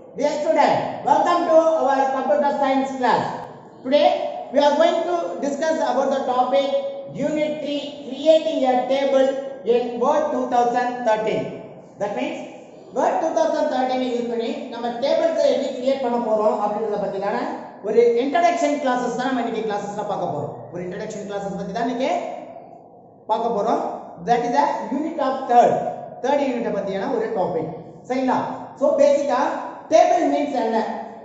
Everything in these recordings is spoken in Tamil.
Dear student, welcome to our computer science class. Today we are going to discuss about the topic Unit 3 creating a table in Word 2013. That means Word 2013 use பண்ணி நம்ம டேபிள்ஸை எப்படி கிரியேட் பண்ண போறோம் அப்படின்றத பத்தியான ஒரு இன்ட்ரடக்ஷன் கிளாஸஸ் தான் நம்ம இன்னைக்கு கிளாஸஸ்ல பார்க்க போறோம் ஒரு இன்ட்ரடக்ஷன் கிளாஸஸ் பத்தி தான் இன்னைக்கு பார்க்க போறோம் that is a unit of third third யூனிட்டை பத்தியான ஒரு டாபிக் சரிங்களா ஸோ பேசிக்கா டேபிள் மீன்ஸ் என்ன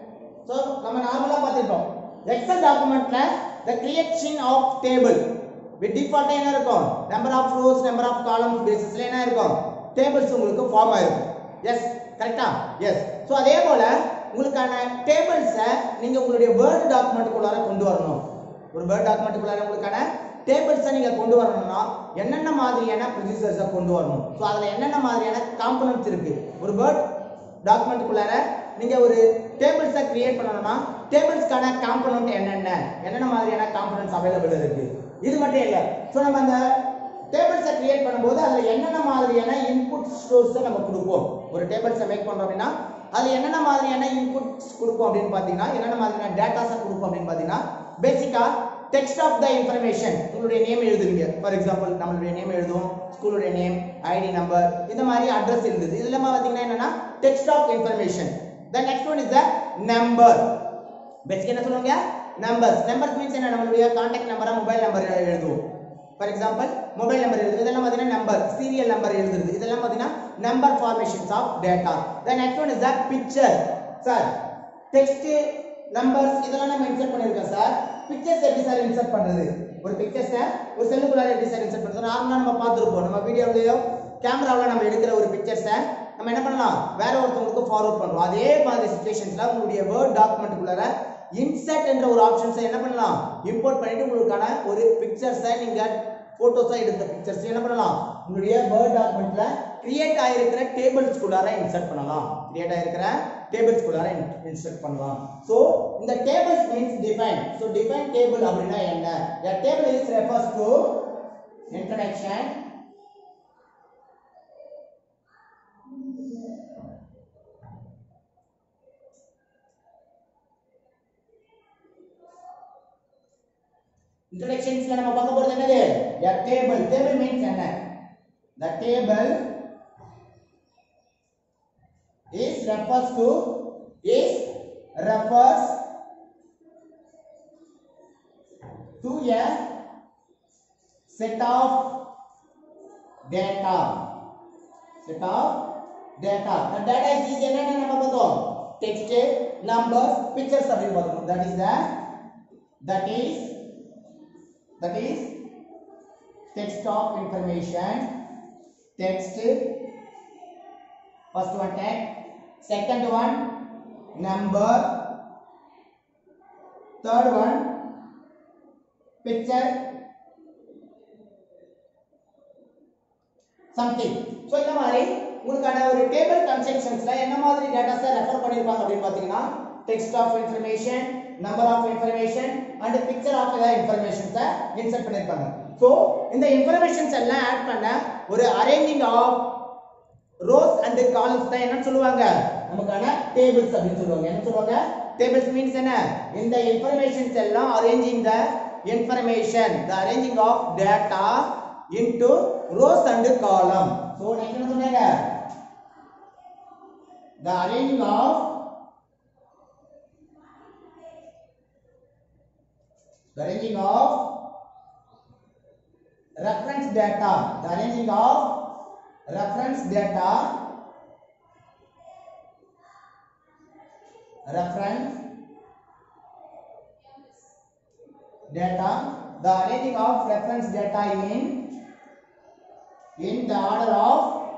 ஸோ நம்ம நார்மலா பார்த்துட்டோம் எக்ஸல் டாக்குமெண்ட்ல the creation of table with டிஃபால்ட்டா என்ன இருக்கும் number of rows number of columns பேசிஸ்ல என்ன இருக்கும் டேபிள்ஸ் உங்களுக்கு ஃபார்ம் ஆயிருக்கும் எஸ் கரெக்டா எஸ் ஸோ அதே போல உங்களுக்கான டேபிள்ஸை நீங்க உங்களுடைய வேர்ட் டாக்குமெண்ட்டுக்குள்ளார கொண்டு வரணும் ஒரு வேர்ட் டாக்குமெண்ட்டுக்குள்ளார உங்களுக்கான டேபிள்ஸை நீங்க கொண்டு வரணும்னா என்னென்ன மாதிரியான ப்ரொசீஜர்ஸை கொண்டு வரணும் ஸோ அதுல என்னென்ன மாதிரியான காம்பனன்ட்ஸ் இருக்கு ஒரு வேர்ட் டாக்குமெண்ட்டுக்குள்ளார நீங்க ஒரு டேபிள்ஸை கிரியேட் பண்ணணும்னா டேபிள்ஸ்க்கான காம்பனன்ட் என்னென்ன என்னென்ன மாதிரியான காம்பனன்ட்ஸ் அவைலபிள் இருக்கு இது மட்டும் இல்லை ஸோ நம்ம அந்த டேபிள்ஸை கிரியேட் பண்ணும்போது அதில் என்னென்ன மாதிரியான இன்புட் ஸ்டோர்ஸை நம்ம கொடுப்போம் ஒரு டேபிள்ஸை மேக் பண்ணுறோம் அப்படின்னா அது என்னென்ன மாதிரியான இன்புட்ஸ் கொடுப்போம் அப்படின்னு பார்த்தீங்கன்னா என்னென்ன மாதிரியான டேட்டாஸை கொடுப்போம் அப்படின்னு பார்த்தீங்கன்னா பேசிக்காக டெக்ஸ்ட் ஆஃப் த இன்ஃபர்மேஷன் உங்களுடைய நேம் எழுதுவீங்க ஃபார் எக்ஸாம்பிள் நம்மளுடைய நேம் எழுதுவோம் ஸ்கூலுடைய நேம் ஐடி நம்பர் இந்த மாதிரி அட்ரஸ் இருந்தது இது இல்லாமல் பார்த்தீங்கன்னா என்னன்னா text of information the next one is the number basic என்ன சொல்லுவாங்க நம்பர்ஸ் நம்பர்ஸ் மீன்ஸ் என்ன நம்மளுடைய கான்டாக்ட் நம்பரா மொபைல் நம்பர் எழுதுவோம் ஃபார் எக்ஸாம்பிள் மொபைல் நம்பர் எழுதுறது இதெல்லாம் பார்த்தீங்கன்னா நம்பர் சீரியல் நம்பர் எழுதுறது இதெல்லாம் பார்த்தீங்கன்னா number formations of data the next one is the picture sir text numbers இதெல்லாம் நம்ம இன்சர்ட் பண்ணிருக்கோம் சார் பிக்சர்ஸ் எப்படி சார் இன்சர்ட் பண்றது ஒரு பிக்சர்ஸை ஒரு செல்லுக்குள்ளார எப்படி சார் இன்சர்ட் பண்றது நார்மலா நம்ம பார்த்துருப்போம் நம்ம வீடியோலயோ கேமராவில் நம்ம எடுக்கிற ஒரு பிக்சர்ஸை நம்ம என்ன பண்ணலாம் வேற ஒருத்தவங்களுக்கு ஃபார்வர்ட் பண்ணுவோம் அதே மாதிரி சுச்சுவேஷன்ஸ்ல உங்களுடைய வேர்ட் டாக்குமெண்ட்டுக்குள்ளார இன்சர்ட் என்ற ஒரு ஆப்ஷன்ஸை என்ன பண்ணலாம் இம்போர்ட் பண்ணிட்டு உங்களுக்கான ஒரு பிக்சர்ஸை நீங்க போட்டோஸா எடுத்த பிக்சர்ஸ் என்ன பண்ணலாம் உங்களுடைய வேர்ட் டாக்குமெண்ட்ல கிரியேட் ஆயிருக்கிற டேபிள்ஸ்குள்ளார இன்சர்ட் பண்ணலாம் கிரியேட் ஆயிருக்கிற டேபிள்ஸ்குள்ளார இன்சர்ட் பண்ணலாம் சோ இந்த tables means define so define table அப்படின்னா என்ன a table is refers to introduction இன்ட்ரோடக்ஷன்ஸ்ல நம்ம பார்க்க போறது என்னது a table table means என்ன the table is refers to is refers to a set of data set of data the data is என்னன்னு நம்ம பார்த்தோம் text numbers pictures அப்படின்னு பார்த்தோம் that is the that is that is text of information text first one text second one number third one picture something so இந்த மாதிரி உங்களுக்கான ஒரு டேபிள் கன்ஸ்ட்ரக்ஷன்ஸ்ல என்ன மாதிரி டேட்டாஸை ரெஃபர் பண்ணிருப்பாங்க அப்படின்னு பாத்தீங்கன்னா text of information number of information and picture of ஏதாவது இன்ஃபர்மேஷன்ஸை இன்சர்ட் பண்ணிருப்பாங்க ஸோ இந்த இன்ஃபர்மேஷன்ஸ் எல்லாம் ஆட் பண்ண ஒரு arranging of rows and columns தான் என்ன சொல்லுவாங்க நமக்கான டேபிள்ஸ் அப்படின்னு சொல்லுவாங்க என்ன சொல்லுவாங்க டேபிள்ஸ் மீன்ஸ் என்ன இந்த இன்ஃபர்மேஷன்ஸ் எல்லாம் arranging the information the arranging of data into rows and column so next என்ன சொன்னாங்க the arranging of the arranging of reference data the arranging of reference data reference data the arranging of reference data in in the order of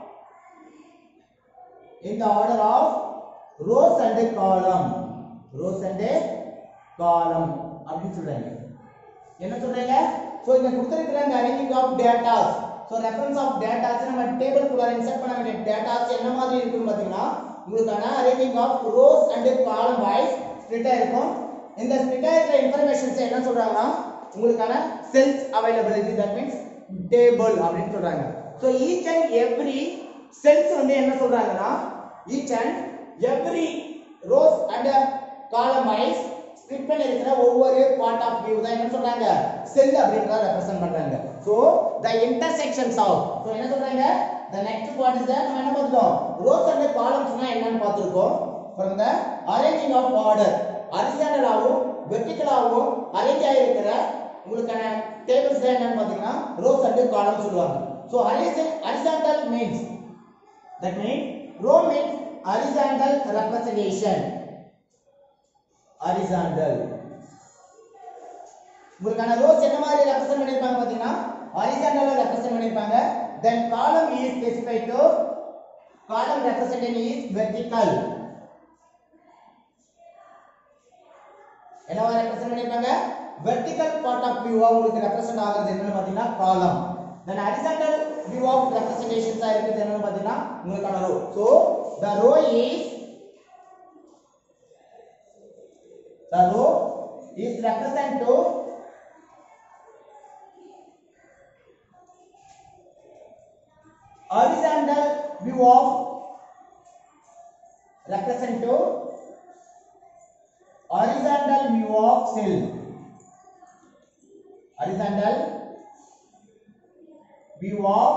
in the order of rows and column rows and column அப்படின்னு சொல்றாங்க என்ன சொல்றாங்க சோ இங்க கொடுத்திருக்கிறாங்க arranging of datas so reference of datas நம்ம டேபிள் குள்ள இன்சர்ட் பண்ண வேண்டிய டேட்டாஸ் என்ன மாதிரி இருக்குன்னு பாத்தீங்கன்னா உங்களுக்கான arranging of rows and column wise split இருக்கும் இந்த ஸ்ப்ளிட் ஆயிருக்கிற இன்ஃபர்மேஷன்ஸ் என்ன சொல்றாங்கன்னா உங்களுக்கான cells availability that means table அப்படின்னு சொல்றாங்க so each and every cells வந்து என்ன சொல்றாங்கன்னா each and every rows and column wise split பண்ணி இருக்கிற ஒவ்வொரு பார்ட் ஆஃப் வியூ தான் என்ன சொல்றாங்க செல் அப்படின்றத ரெப்ரசன்ட் பண்றாங்க so the intersections of so என்ன சொல்றாங்க the next part is that நம்ம என்ன பார்த்தோம் ரோஸ் அண்ட் காலம்ஸ்னா என்னன்னு பார்த்திருக்கோம் from the arranging of order horizontal ஆவும் vertical ஆவும் அரேஞ்ச் ஆயிருக்கிற உங்களுக்கான டேபிள்ஸ் தான் என்னன்னு பாத்தீங்கன்னா ரோஸ் அண்ட் காலம் சொல்லுவாங்க so horizontal means that means row means horizontal representation horizontal உங்களுக்கான ரோஸ் என்ன மாதிரி ரெப்ரசன்ட் பண்ணிருப்பாங்க பாத்தீங்கன்னா ஹாரிசான்டலா ரெப்ரசன்ட் பண்ணிருப்பாங்க then column is specified to column representation is vertical என்னவா ரெப்ரசன்ட் பண்ணிருப்பாங்க vertical part of view ஆ உங்களுக்கு ரெப்ரசன்ட் ஆகுறது என்னன்னு பாத்தீங்கன்னா column then horizontal view of representations ஆ இருக்குது என்னன்னு பாத்தீங்கன்னா உங்களுக்கான row so the row is the row is represent to horizontal view of represent to horizontal view of cell horizontal view of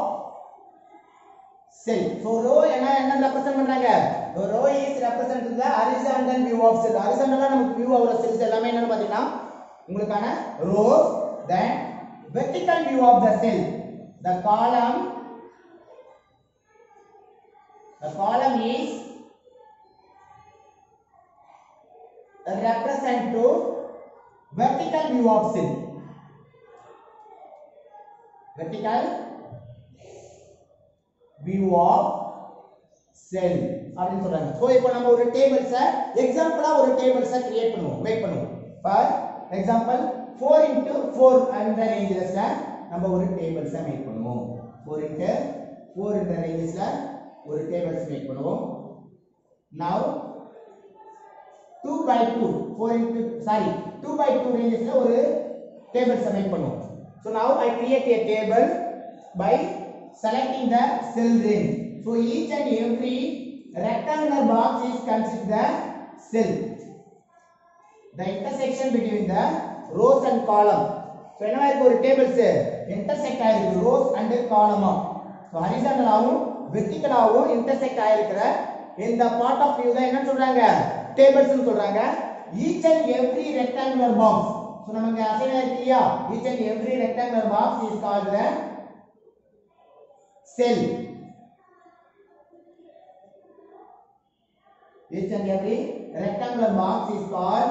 cell so row என்ன என்ன ரெப்ரசன்ட் பண்றாங்க so row is represent to the horizontal view of cell horizontal நமக்கு view ஆகுற cells எல்லாமே என்னன்னு பாத்தீங்கன்னா உங்களுக்கான rows then vertical view of the cell the column the column is represent to vertical view of cell vertical view of cell அப்படின்னு சொல்றாங்க சோ இப்போ நம்ம ஒரு டேபிள்ஸ எக்ஸாம்பிளா ஒரு டேபிள்ஸ கிரியேட் பண்ணுவோம் மேக் பண்ணுவோம் ஃபார் எக்ஸாம்பிள் 4 into 4 அந்த ரேஞ்சஸ்ல நம்ம ஒரு டேபிள்ஸ மேக் பண்ணுவோம் 4 into 4 இந்த ரேஞ்சஸ்ல ஒரு டேபிள்ஸ் மேக் பண்ணுவோம் now 2 by 2 4 into sorry 2 by 2 rangesல ஒரு டேபிள்ஸ் மேக் பண்ணுவோம் so now i create a table by selecting the cell range so each and every rectangular box is considered the cell the intersection between the rows and column so என்னவா இருக்கு ஒரு டேபிள்ஸ் intersect ஆயிருக்கு rows and column so horizontal ஆவும் vertical ஆவும் intersect ஆயிருக்கிற இந்த part of view தான் என்ன சொல்றாங்க tables னு சொல்றாங்க each and every rectangular box so நமக்கு அசைன் ஆயிருக்கு இல்லையா each and every rectangular box is called the cell each and every rectangular box is called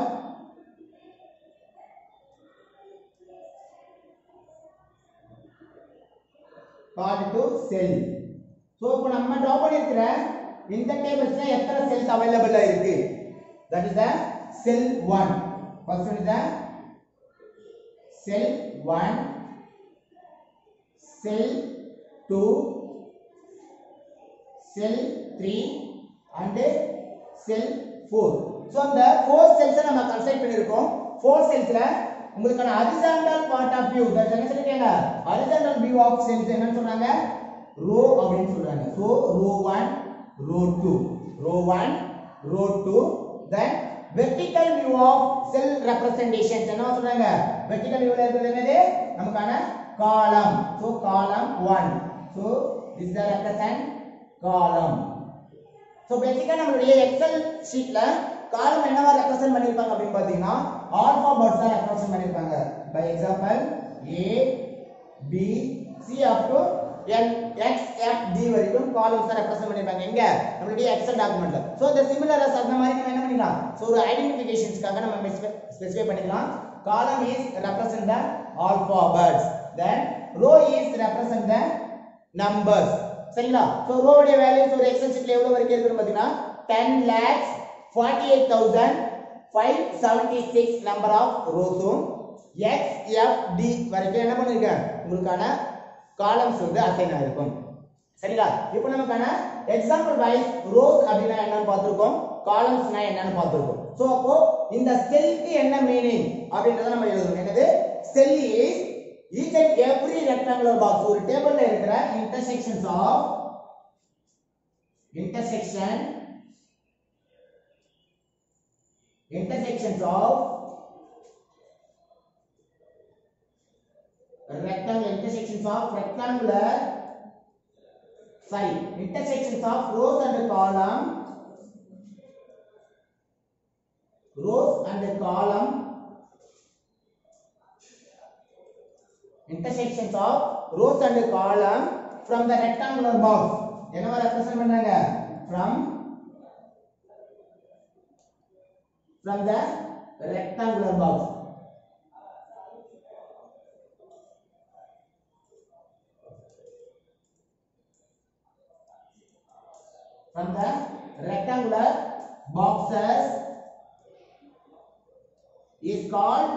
called to cell so இப்போ நம்ம டிரா பண்ணிருக்கிற இந்த டேபிள்ஸ்ல எத்தனை செல்ஸ் அவைலபிளா இருக்கு that is the cell 1 first one is the cell 1 cell 2 cell 3 and cell 4 so அந்த 4 cells நம்ம கன்சிடர் பண்ணிருக்கோம் 4 cellsல உங்களுக்கான horizontal part of view that என்ன சொல்லிருக்காங்க horizontal view of cells என்னன்னு சொன்னாங்க row அப்படின்னு சொல்றாங்க so row 1 row 2 row 1 row 2 then vertical view of cell representations என்ன சொல்றாங்க vertical view ல இருக்கிறது என்னது நமக்கான column so column 1 so this is the represent column so basically நம்மளுடைய எக்ஸல் ஷீட்ல காலம் என்னவா ரெப்ரசன்ட் பண்ணிருப்பாங்க அப்படின்னு பாத்தீங்கன்னா ஆல்பாபெட்ஸ் தான் ரெப்ரசன்ட் பண்ணிருப்பாங்க by example a b c up to n x f d வரைக்கும் காலம்ஸ் தான் ரெப்ரசன்ட் பண்ணிருப்பாங்க எங்க நம்மளுடைய எக்ஸல் டாக்குமெண்ட்ல சோ the similar as அந்த மாதிரி நம்ம என்ன பண்ணிக்கலாம் சோ ஒரு ஐடென்டிஃபிகேஷன்ஸ்க்காக நம்ம ஸ்பெசிஃபை பண்ணிக்கலாம் column is represent the alphabets then row is represent the numbers சரிங்களா சோ ரோ உடைய வேல்யூஸ் ஒரு எக்ஸல் ஷீட்ல எவ்வளவு வரைக்கும் இருக்குன்னு பாத்தீங்கன்னா 10 lakhs 48576 நம்பர் ஆஃப் ரோஸும் x f d வரைக்கும் என்ன பண்ணிருக்கேன் உங்களுக்கான காலம்ஸ் வந்து அசைன் ஆயிருக்கும் சரிங்களா இப்போ நமக்கான எக்ஸாம்பிள் வைஸ் ரோஸ் அப்படின்னா என்னன்னு பார்த்திருக்கோம் காலம்ஸ்னா என்னன்னு பார்த்திருக்கோம் சோ அப்போ இந்த செல்க்கு என்ன மீனிங் அப்படின்றத நம்ம எழுதணும் என்னது cell is each and every rectangular box ஒரு டேபிள்ல இருக்கிற intersections of intersection intersections of rectangle intersections of rectangular sorry intersections of rows and column rows and column intersections of rows and column from the rectangular box என்னவா ரெப்ரசன்ட் பண்றாங்க from from the rectangular box from the rectangular boxes is called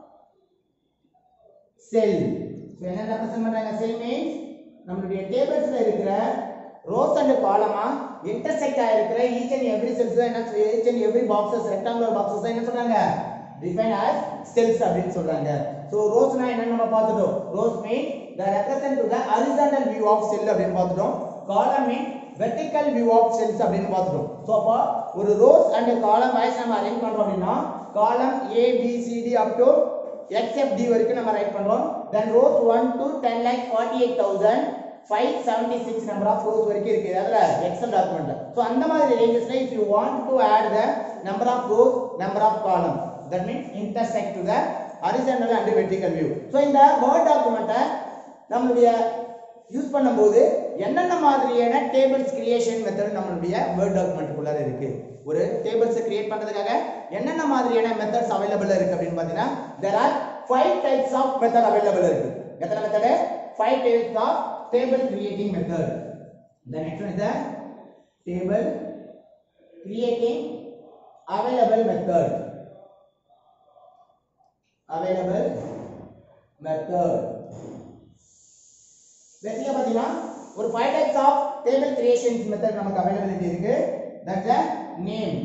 cell so என்ன ரெப்ரசன்ட் பண்றாங்க செல் மீன்ஸ் நம்மளுடைய டேபிள்ஸ்ல இருக்கிற ரோஸ் அண்ட் காலமா இன்டர்செக்ட் ஆயிருக்கிற ஈச் அண்ட் எவ்ரி செல்ஸ் என்ன each and every boxes rectangular boxes என்ன சொல்றாங்க டிஃபைன் as cells அப்படின்னு சொல்றாங்க சோ ரோஸ்னா என்ன நம்ம பார்த்துட்டோம் rows mean the represent to the horizontal view of cell அப்படின்னு பார்த்துட்டோம் column mean vertical view of cells அப்படின்னு பார்த்துட்டோம் சோ அப்போ ஒரு ரோஸ் அண்ட் காலம் வைஸ் நம்ம அரேஞ்ச் பண்றோம் அப்படின்னா column A B C D up to X F D வரைக்கும் நம்ம ரைட் பண்றோம் then rows 1 to 10 lakh 48000 576 number of rows வரைக்கும் இருக்கு அதுல எக்ஸல் டாக்குமெண்ட்ல சோ அந்த மாதிரி ரேஞ்சஸ்ல if you want to add the number of rows number of columns that means intersect to the horizontal and vertical view so இந்த word document நம்மளுடைய யூஸ் பண்ணும்போது என்னென்ன மாதிரியான டேபிள்ஸ் கிரியேஷன் மெத்தட் நம்மளுடைய வேர்ட் டாக்குமெண்ட்டுக்குள்ளார இருக்கு ஒரு டேபிள்ஸ் கிரியேட் பண்றதுக்காக என்னென்ன மாதிரியான மெத்தட்ஸ் அவைலபிள் இருக்கு அப்படின்னு பாத்தீங்கன்னா there are five types of method available இருக்கு எத்தனை method five types of table creating method the next one is the table creating available method available method பேசிக்கா பாத்தீங்கன்னா ஒரு five types of table creation method நமக்கு அவைலபிலிட்டி இருக்கு that's the name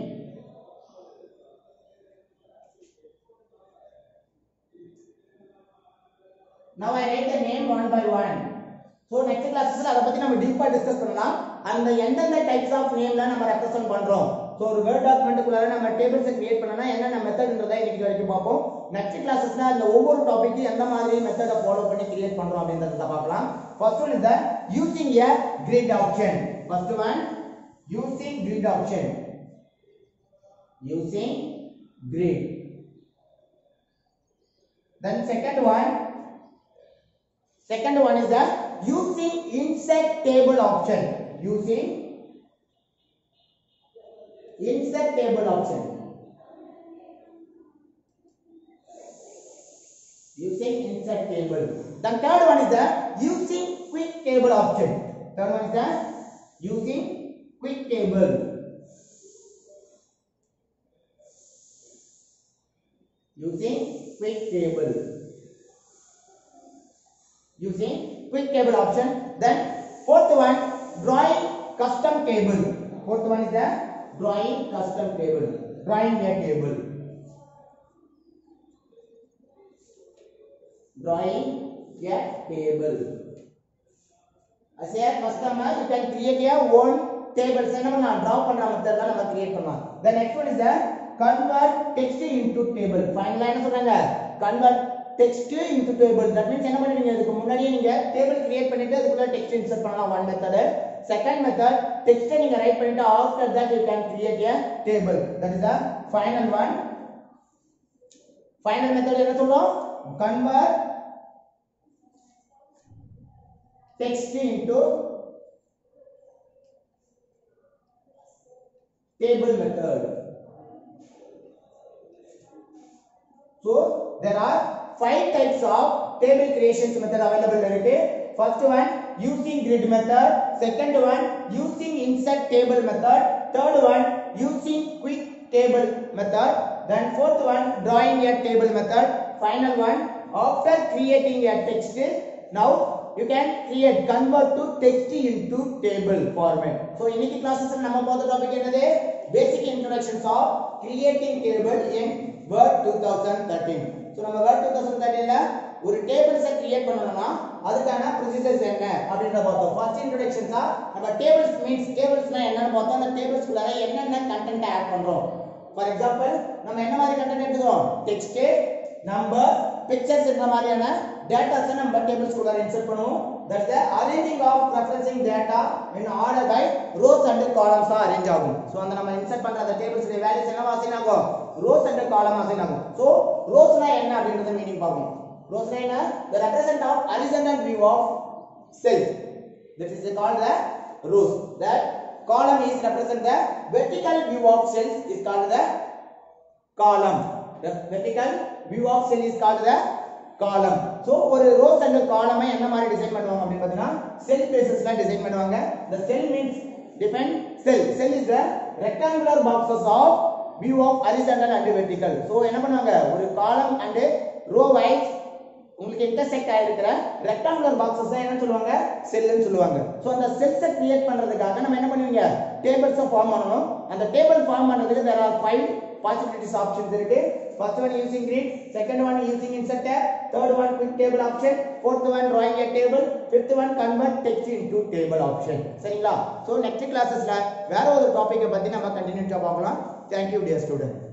now i write the name one by one so next classes அத பத்தி நம்ம டீப்பா டிஸ்கஸ் பண்ணலாம் அந்த எந்தெந்த டைப்ஸ் ஆஃப் நேம்ல நம்ம ரெப்ரசன்ட் பண்றோம் சோ ஒரு வேர்ட் டாக்குமெண்ட்டுக்குள்ள நம்ம டேபிள்ஸ் கிரியேட் பண்ணனா என்னென்ன மெத்தட்ன்றதை இன்னைக்கு வரைக்கும் பார்ப்போம் நெக்ஸ்ட் கிளாஸஸ்ல அந்த ஒவ்வொரு டாபிக் எந்த மாதிரி மெத்தட ஃபாலோ பண்ணி கிரியேட் பண்றோம் அப்படின்றத பார்க்கலாம் first one is the using a grid option first one using grid option using grid then second one second one is the using insert table option using insert table option using insert table the third one is the using quick table option third one is the using quick table using quick table using quick table option then fourth one drawing custom table fourth one is the drawing custom table drawing a table drawing a table as a customer you can create your own tables என்ன பண்ணலாம் draw பண்ற மெத்தட்ல நம்ம கிரியேட் பண்ணலாம் the next one is the convert text into table ஃபைனலா என்ன சொல்றாங்க convert text into table that means என்ன பண்ணுவீங்க இதுக்கு முன்னாடியே நீங்க டேபிள் கிரியேட் பண்ணிட்டு அதுக்குள்ள டெக்ஸ்ட் இன்சர்ட் பண்ணலாம் one method second method text நீங்க ரைட் பண்ணிட்டு after that you can create a table that is the final one final method என்ன சொல்றோம் convert text into table method so there are five types of table creations method available இருக்கு first one using grid method second one using insert table method third one using quick table method then fourth one drawing a table method final one after creating a text now you can create convert to text into table format so இன்னைக்கு classes நம்ம பார்த்த டாபிக் என்னது basic introductions of creating table in word 2013 so நம்ம word 2013 ல ஒரு டேபிள்ஸ் கிரியேட் பண்ணணும்னா அதுக்கான ப்ரொசீஜர்ஸ் என்ன அப்படின்றத பார்த்தோம் ஃபர்ஸ்ட் இன்ட்ரோடக்ஷன்ஸா நம்ம டேபிள்ஸ் மீன்ஸ் டேபிள்ஸ்னா என்னன்னு பார்த்தோம் அந்த டேபிள்ஸ்க்குள்ள என்னென்ன கண்டென்ட் ஆட் பண்றோம் ஃபார் எக்ஸாம்பிள் நம்ம என்ன மாதிரி கண்டென்ட் எடுத்துக்கிறோம் டெக்ஸ்ட் நம்பர் பிக்சர்ஸ் இந்த மாதிரியான டேட்டாஸ் நம்ம டேபிள்ஸ் கூட இன்சர்ட் பண்ணுவோம் that the arranging of referencing data in order by rows and columns தான் அரேஞ்ச் ஆகும் சோ அந்த நம்ம இன்சர்ட் பண்ற அந்த டேபிள்ஸ் வேல்யூஸ் என்னவா அசைன் ஆகும் ரோஸ் அண்ட் காலம் அசைன் ஆகும் சோ ரோஸ்னா என்ன அப்படிங்கறத மீனிங் பார்ப்போம் ரோஸ்னா என்ன the represent of horizontal view of cell that is called the rows that column is represent the vertical view of cells is called the column the vertical view of cell is called the column so ஒரு rows and column என்ன மாதிரி டிசைன் பண்ணுவாங்க அப்படின்னு பார்த்தீங்கன்னா cell basesல டிசைன் பண்ணுவாங்க the cell means define cell cell is the rectangular boxes of view of horizontal and vertical so என்ன பண்ணுவாங்க ஒரு column and row wise உங்களுக்கு இன்டர்செக்ட் ஆயிருக்கிற ரெக்டாங்குலர் பாக்ஸஸ் தான் என்ன சொல்லுவாங்க செல்லுன்னு சொல்லுவாங்க ஸோ அந்த செல்ஸை கிரியேட் பண்றதுக்காக நம்ம என்ன பண்ணுவீங்க டேபிள்ஸை ஃபார்ம் பண்ணணும் அந்த டேபிள் ஃபார்ம் பண்ணதுக்கு there are five possibilities options இருக்கு first one using grid second one using insert tab third one quick table option fourth one drawing a table fifth one convert text into table option சரிங்களா ஸோ நெக்ஸ்ட் கிளாஸஸ்ல வேற ஒரு டாபிக்கை பத்தி நம்ம கண்டினியூட்டா பார்க்கலாம் தேங்க்யூ டியர் ஸ்டூடெண்ட்